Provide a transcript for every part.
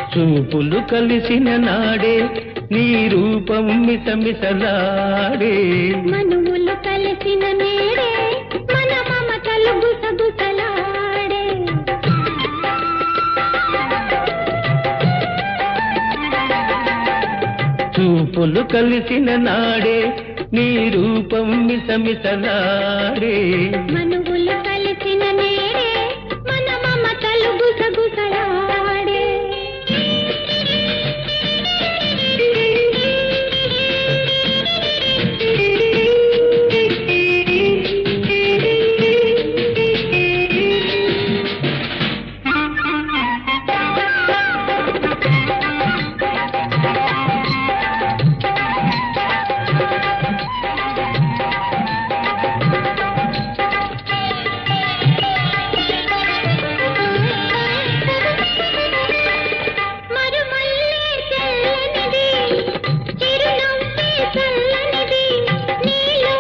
చూపులు కలిసిన నాడే నీ రూపం మిసమిసలాడే మనువులు కలిసిన నేడే మన మమతలు గుసగుసలాడే చూపులు కలిసిన నాడే నీ రూపం మిసమిసలాడే మనువులు కలిసిన నేడే మన మమతలు గుసగుసలాడే మరుమల్లే చల్లనిది చిరునవ్వే చల్లనిది నీలో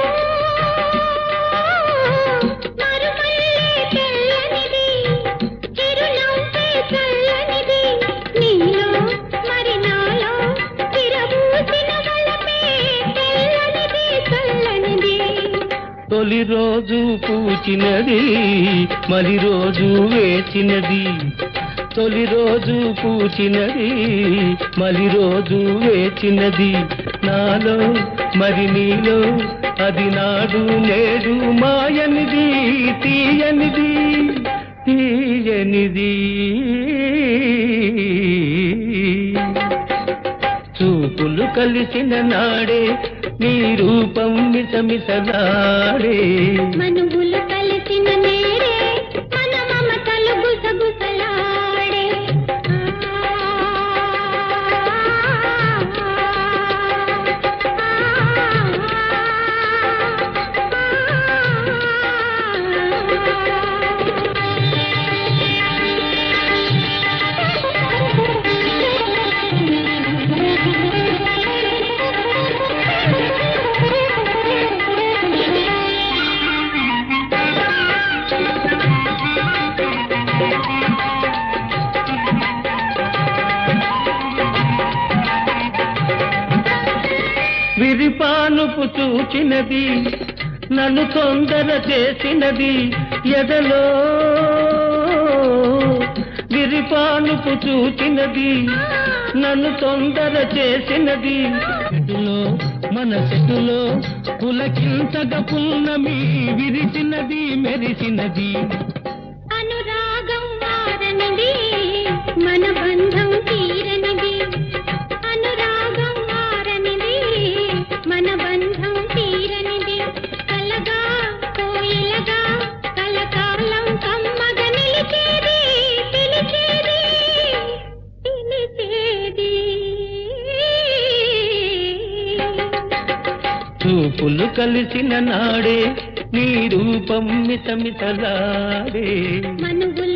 మరుమల్లే చల్లనిది చిరునవ్వే చల్లనిది నీలో మరి నాలో విరబూసిన వలపే తెల్లనిది చల్లనిది తొలి రోజు పూచినది మరి రోజు వేచినది తొలి రోజు పూచినది మరి రోజు వేచినది నాలో మరి నీలో అది నాడు నేడు మాయనిది తీయనిది తీయనిది చూపులు కలిసిన నాడే నీ రూపం మిసమిసలాడే మనువులు కలిసిన నేడే మన మమతలు గుసగుసలాడే విరిపానుపు చూచినది నన్ను తొందర చేసినది ఎదలో విరిపానుపు చూచినది నన్ను తొందర చేసినది చెట్టులో మన చెట్టులో పులకింతగ పున్నమి విరిసినది మెరిసినది అనురాగం మారనిది మన బంధం తీరనిది అనురాగం మారనిది మన బంధం తీరనిది కలగా కోయిలగా కలకాలం కమ్మగ నిలిచేది పిలిచేది పిలిచేది చూపులు కలిసిన నాడే నీ రూపం మిసమిసలాడే మనువులు